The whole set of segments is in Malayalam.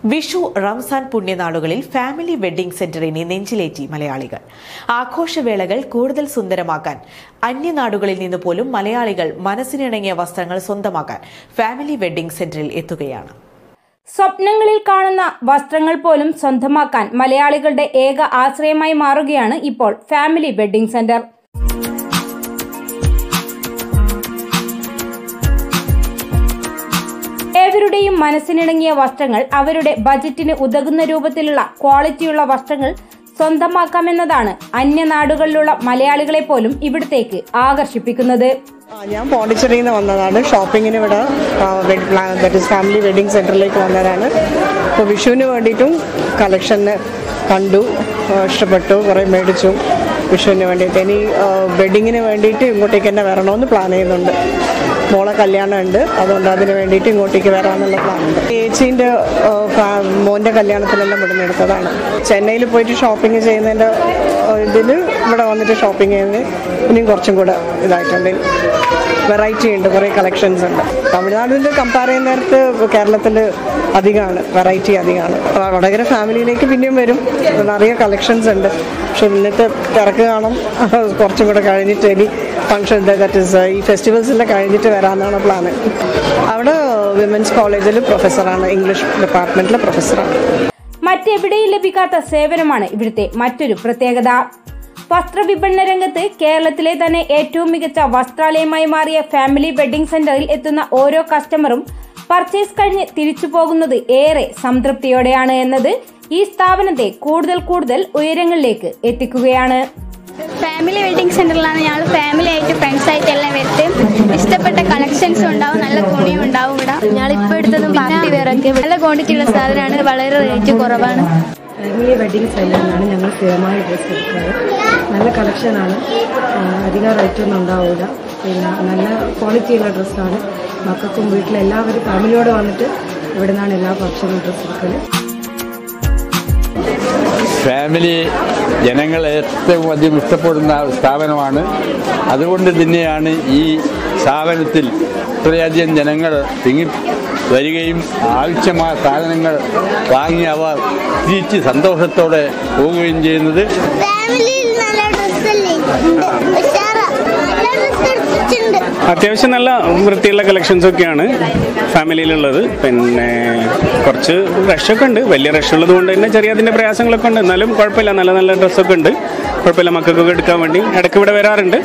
വിഷു റംസാൻ പുണ്യനാളുകളിൽ ഫാമിലി വെഡ്ഡിംഗ് സെന്ററിനെ നെഞ്ചിലേറ്റി മലയാളികൾ ആഘോഷവേളകൾ കൂടുതൽ സുന്ദരമാക്കാൻ അന്യനാടുകളിൽ നിന്ന് പോലും മലയാളികൾ മനസ്സിനിണങ്ങിയ വസ്ത്രങ്ങൾ സ്വന്തമാക്കാൻ ഫാമിലി വെഡ്ഡിംഗ് സെന്ററിൽ എത്തുകയാണ് സ്വപ്നങ്ങളിൽ കാണുന്ന വസ്ത്രങ്ങൾ പോലും സ്വന്തമാക്കാൻ മലയാളികളുടെ ഏക ആശ്രയമായി മാറുകയാണ് ഇപ്പോൾ ഫാമിലി വെഡ്ഡിംഗ് സെന്റർ ഏവരുടെയും മനസ്സിനിണങ്ങിയ വസ്ത്രങ്ങൾ അവരുടെ ബജറ്റിന് ഉതകുന്ന രൂപത്തിലുള്ള ക്വാളിറ്റിയുള്ള വസ്ത്രങ്ങൾ സ്വന്തമാക്കാമെന്നതാണ് അന്യനാടുകളിലുള്ള മലയാളികളെ പോലും ഇവിടത്തേക്ക് ആകർഷിപ്പിക്കുന്നത് ആ, ഞാൻ പോണ്ടിച്ചേരിയിൽ നിന്ന് വന്നതാണ് ഷോപ്പിങ്ങിന് ഇവിടെ ദറ്റ് ഇസ് ഫാമിലി വെഡിങ് സെൻറ്ററിലേക്ക് വന്നതാണ് അപ്പോൾ വിഷുവിന് വേണ്ടിയിട്ടും കളക്ഷന് കണ്ടു ആ, ഇഷ്ടപ്പെട്ടു കുറേ മേടിച്ചു വിഷുവിന് വേണ്ടിയിട്ട് ഇനി വെഡിങ്ങിന് വേണ്ടിയിട്ട് ഇങ്ങോട്ടേക്ക് തന്നെ വരണമെന്ന് പ്ലാൻ ചെയ്യുന്നുണ്ട് മോളെ കല്യാണം ഉണ്ട് അതുകൊണ്ട് അതിന് വേണ്ടിയിട്ട് ഇങ്ങോട്ടേക്ക് വരാമെന്നുള്ള പ്ലാനുണ്ട് ചേച്ചീൻ്റെ മോൻ്റെ കല്യാണത്തിനെല്ലാം ഇവിടെ നിന്ന് എടുത്തതാണ് ചെന്നൈയിൽ പോയിട്ട് ഷോപ്പിംഗ് ചെയ്യുന്നതിൻ്റെ ഇതിൽ ഇവിടെ വന്നിട്ട് ഷോപ്പിംഗ് ചെയ്യുന്നത് ഇനിയും കുറച്ചും കൂടെ ഇതായിട്ടുണ്ട് വെറൈറ്റി ഉണ്ട് കുറേ കളക്ഷൻസ് ഉണ്ട് തമിഴ്നാടിൽ കമ്പയർ ചെയ്യുന്ന നേരത്ത് കേരളത്തിൽ അധികമാണ് വെറൈറ്റി അധികമാണ് വടകര ഫാമിലിയിലേക്ക് പിന്നെയും വരും നിറയെ കളക്ഷൻസ് ഉണ്ട് പക്ഷെ ഇന്നത്തെ തിരക്ക് കാണും കുറച്ചും കൂടെ കഴിഞ്ഞിട്ട് ഇനി ഫംഗ്ഷൻ ദാറ്റ് ഇസ് ഈ ഫെസ്റ്റിവൽസിൻ്റെ കഴിഞ്ഞിട്ട് വരാമെന്നാണ് പ്ലാന് അവിടെ വിമൻസ് കോളേജിൽ പ്രൊഫസറാണ് ഇംഗ്ലീഷ് ഡിപ്പാർട്ട്മെൻറ്റിലെ പ്രൊഫസറാണ് മറ്റെവിടെയും ലഭിക്കാത്ത സേവനമാണ് ഇവിടുത്തെ മറ്റൊരു പ്രത്യേകത വസ്ത്രവിപണന രംഗത്ത് കേരളത്തിലെ തന്നെ ഏറ്റവും മികച്ച വസ്ത്രാലയമായി മാറിയ ഫാമിലി വെഡ്ഡിംഗ് സെന്ററിൽ എത്തുന്ന ഓരോ കസ്റ്റമറും പർച്ചേസ് കഴിഞ്ഞ് തിരിച്ചു പോകുന്നത് ഏറെ സംതൃപ്തിയോടെയാണ് എന്നത് ഈ സ്ഥാപനത്തെ കൂടുതൽ കൂടുതൽ ഉയരങ്ങളിലേക്ക് എത്തിക്കുകയാണ് ഫാമിലി വെഡിങ് സെന്ററിലാണ് ഞങ്ങൾ ഫാമിലി ആയിട്ട് ഫ്രണ്ട്സ് ആയിട്ട് എല്ലാം വരുത്ത് ഇഷ്ടപ്പെട്ട കളക്ഷൻസും ഉണ്ടാവും നല്ല തുണിയും ഉണ്ടാവും ഇവിടെ ഞങ്ങൾ ഇപ്പോൾ എടുത്തതും പാർട്ടി വെയറൊക്കെ നല്ല ക്വാണ്ടിറ്റി ഉള്ള സാധനമാണ് വളരെ റേറ്റ് കുറവാണ് ഫാമിലി വെഡിങ് സെന്ററിലാണ് ഞങ്ങൾ സ്ഥിരമായി ഡ്രസ്സ് എടുക്കുന്നത് നല്ല കളക്ഷനാണ് ആ, അധികം റേറ്റ് ഒന്നും ഉണ്ടാവില്ല പിന്നെ നല്ല ക്വാളിറ്റിയുള്ള ഡ്രസ്സാണ് മക്കൾക്കും വീട്ടിലെല്ലാവരും ഫാമിലിയോട് വന്നിട്ട് ഇവിടെ നിന്നാണ് എല്ലാ ഭക്ഷണവും ഡ്രസ്സ് എടുക്കല് ഫാമിലി ജനങ്ങൾ ഏറ്റവും അധികം ഇഷ്ടപ്പെടുന്ന സ്ഥാപനമാണ് അതുകൊണ്ട് തന്നെയാണ് ഈ സ്ഥാപനത്തിൽ ഇത്രയധികം ജനങ്ങൾ തിങ്ങി വരികയും ആവശ്യമായ സാധനങ്ങൾ വാങ്ങി അവർ തിരിച്ച് സന്തോഷത്തോടെ പോവുകയും ചെയ്യുന്നത് ഫാമിലിയിൽ നല്ല ഡ്രസ്സല്ലേ നല്ല ഡ്രസ്സ് എടുത്തിട്ടുണ്ട് അത്യാവശ്യം നല്ല വൃത്തിയുള്ള കളക്ഷൻസ് ഒക്കെയാണ് ഫാമിലിയിലുള്ളത് പിന്നെ കുറച്ച് റഷൊക്കെ ഉണ്ട് വലിയ റഷ് ഉള്ളത് കൊണ്ട് തന്നെ ചെറിയ അതിൻ്റെ പ്രയാസങ്ങളൊക്കെ ഉണ്ട് എന്നാലും കുഴപ്പമില്ല നല്ല നല്ല ഡ്രസ്സൊക്കെ ഉണ്ട് കുഴപ്പമില്ല മക്കൾക്കൊക്കെ എടുക്കാൻ വേണ്ടി ഇടയ്ക്ക് ഇവിടെ വരാറുണ്ട്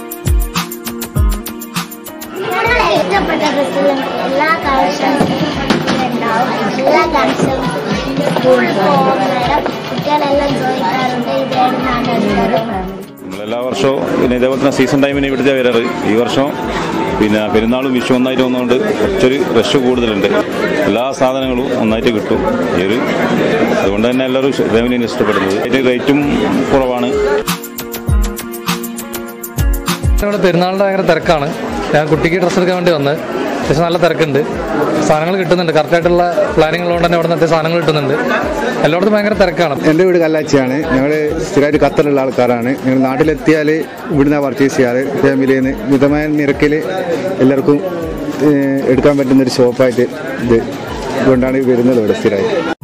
ഞങ്ങളെ ഇഷ്ടപ്പെട്ട ഡ്രസ്സുകളും എല്ലാ കളക്ഷൻസും ഉണ്ടാവും എല്ലാ കളക്ഷൻസും സ്കൂളിൽ പോകുന്നേരം കുട്ടികളെല്ലാം ചോദിക്കാറുണ്ട് ഇതേടുന്നാണ് എടുത്തത് നമ്മളെല്ലാ വർഷവും പിന്നെ ഇതേപോലെ തന്നെ സീസൺ ടൈമിന് ഇവിടുത്തെ വരാറ് ഈ വർഷം പിന്നെ പെരുന്നാളും വിഷു ഒന്നായിട്ട് വന്നുകൊണ്ട് കുറച്ചൊരു റഷ് കൂടുതലുണ്ട് എല്ലാ സാധനങ്ങളും ഒന്നായിട്ട് കിട്ടും ഈ ഒരു അതുകൊണ്ട് തന്നെ എല്ലാവരും ഫാമിലിനെ ഇഷ്ടപ്പെടുന്നത് അതിന്റെ റേറ്റും കുറവാണ് ഇവിടെ പെരുന്നാളിൻ്റെ ഭയങ്കര തിരക്കാണ് ഞാൻ കുട്ടിക്ക് ഡ്രസ്സ് എടുക്കാൻ വേണ്ടി വന്നത് അത്യാവശ്യം നല്ല തിരക്കുണ്ട് സാധനങ്ങൾ കിട്ടുന്നുണ്ട് കറക്റ്റായിട്ടുള്ള പ്ലാനിങ് ഉള്ളതുകൊണ്ട് തന്നെ ഇവിടെ നിന്ന് അത്യാവശ്യം സാധനങ്ങൾ കിട്ടുന്നുണ്ട് എല്ലായിടത്തും ഭയങ്കര തിരക്കാണ് എൻ്റെ വീട് കല്ലാച്ചിയാണ് ഞങ്ങൾ സ്ഥിരമായിട്ട് ഖത്തറിലുള്ള ആൾക്കാരാണ് ഞങ്ങൾ നാട്ടിലെത്തിയാൽ ഇവിടുന്ന് പർച്ചേസ് ചെയ്യാറ് ഫാമിലിയിൽ നിന്ന് മിതമായ നിരക്കിൽ എല്ലാവർക്കും ഏഹ്, എടുക്കാൻ പറ്റുന്ന ഒരു ഷോപ്പായിട്ട് ഇത് ഇതുകൊണ്ടാണ് വരുന്നത് ഇവിടെ സ്ഥിരമായിട്ട്